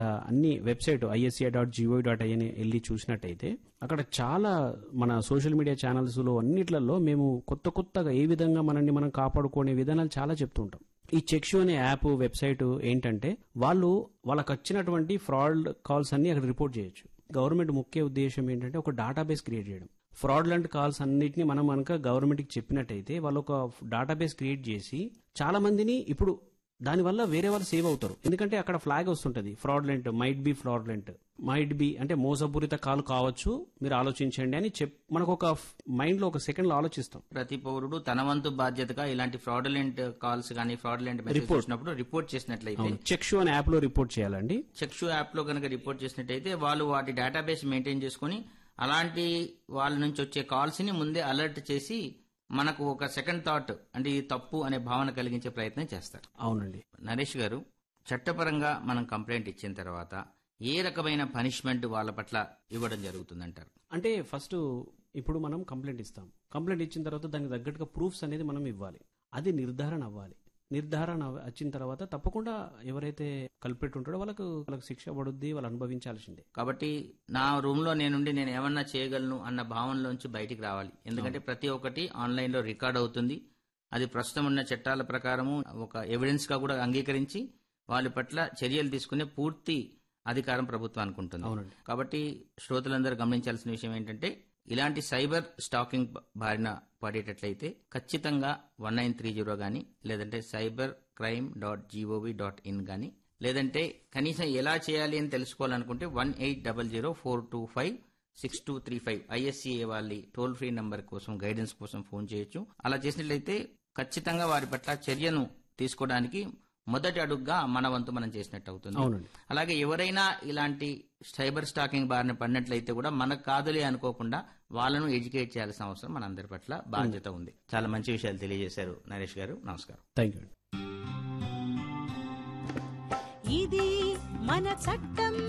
ఆ, అన్ని website ISA dot GO dot IN వెళ్ళి చూసినట్టయితే అక్కడ చాలా మన సోషల్ మీడియా ఛానల్స్ లో అన్నిట్లలో మేము కొత్త కొత్తగా ఏ విధంగా మనల్ని మనం కాపాడుకునే విధానాలు చాలా చెప్తుంటాం ఈ చెక్షు అనే యాప్ వెబ్సైట్ ఏంటంటే వాళ్ళు వాళ్ళకి వచ్చినటువంటి ఫ్రాడ్ కాల్స్ అన్ని అక్కడ రిపోర్ట్ చేయొచ్చు గవర్నమెంట్ ముఖ్య ఉద్దేశం ఏంటంటే ఒక డేటాబేస్ క్రియేట్ చేయడం ఫ్రాడ్లెంట్ కాల్స్ అన్నిటిని మనం కనుక గవర్నమెంట్కి చెప్పినట్టయితే వాళ్ళు ఒక డేటాబేస్ క్రియేట్ చేసి చాలా మందిని ఇప్పుడు దానివల్ల వేరే వాళ్ళు సేవ్ అవుతారు ఎందుకంటే అక్కడ ఫ్లాగ్ వస్తుంటది fraudulent might be fraudulent might be అంటే మోసపూరిత కాల్ కావచ్చు మీరు ఆలోచించండి అని చెప్ మనకు ఒక మైండ్ లో ఒక సెకండ్ లో ఆలోచిస్తాం ప్రతి పౌరుడు తన వంతు బాధ్యతగా ఇలాంటి ఫ్రాడులెంట్ కాల్స్ కానీ ఫ్రాడులెంట్ మెసేజ్ వచ్చినప్పుడు రిపోర్ట్ చేసినట్లయితే చెక్షు అనే యాప్ లో రిపోర్ట్ చేయాలండి చెక్షు యాప్ లో కనుక రిపోర్ట్ చేసినట్టయితే వాళ్ళు వాటి డేటాబేస్ మెయింటైన్ చేసుకుని అలాంటి వాళ్ళ నుంచి వచ్చే కాల్స్ ని ముందే అలర్ట్ చేసి మనకు ఒక సెకండ్ థాట్ అంటే ఇది తప్పు అనే భావన కలిగించే ప్రయత్నం చేస్తారు అవునండి నరేష్ గారు చట్టపరంగా మనం కంప్లైంట్ ఇచ్చిన తర్వాత ఏ రకమైన పనిష్మెంట్ వాళ్ళ పట్ల ఇవ్వడం జరుగుతుందంటారు అంటే ఫస్ట్ ఇప్పుడు మనం కంప్లైంట్ ఇస్తాం కంప్లైంట్ ఇచ్చిన తర్వాత దానికి తగ్గట్టుగా ప్రూఫ్స్ అనేది మనం ఇవ్వాలి అది నిర్ధారణ అవ్వాలి నిర్ధారణ అవ- వచ్చిన తర్వాత తప్పకుండా ఎవరైతే కల్పెట్ ఉంటాడో వాళ్ళకు వాళ్ళకి శిక్ష పడుద్ది వాళ్ళు అనుభవించాల్సిందే కాబట్టి నా రూమ్ లో నేనుండి నేను ఏమన్నా చేయగలను అన్న భావనలోంచి బయటికి రావాలి ఎందుకంటే ప్రతి ఒక్కటి ఆన్లైన్ లో రికార్డ్ అవుతుంది అది ప్రస్తుతం ఉన్న చట్టాల ప్రకారము ఒక ఎవిడెన్స్ గా కూడా అంగీకరించి వాళ్ళ పట్ల చర్యలు తీసుకునే పూర్తి అధికారం ప్రభుత్వానికి ఉంటుంది అవునండి. కాబట్టి శ్రోతలందరూ గమనించాల్సిన విషయం ఏంటంటే ఇలాంటి సైబర్ స్టాకింగ్ బ- బారిన పడేటట్లయితే ఖచ్చితంగా వన్ నైన్ త్రీ జీరో కానీ లేదంటే cyber crime dot GOV dot in కానీ లేదంటే కనీసం ఎలా చేయాలి అని తెలుసుకోవాలనుకుంటే one eight double zero four two five six two three five ISCA వాళ్ళ టోల్ ఫ్రీ నంబర్ కోసం గైడెన్స్ కోసం ఫోన్ చేయొచ్చు అలా చేసినట్లయితే ఖచ్చితంగా వారి పట్ల చర్యను తీసుకోవడానికి మొదటి అడుగుగా మన వంతు మనం చేసినట్టు అవుతుంది అవునండి అలాగే ఎవరైనా ఇలాంటి సైబర్ స్టాకింగ్ బారిన పడినట్లయితే కూడా మనకు కాదులే అనుకోకుండా వాళ్ళను ఎడ్యుకేట్ చేయాల్సిన అవసరం మనందరి పట్ల బాధ్యత ఉంది చాలా మంచి విషయాలు తెలియజేశారు నరేష్ గారు నమస్కారం థ్యాంక్ యూ ఇది మన చట్టం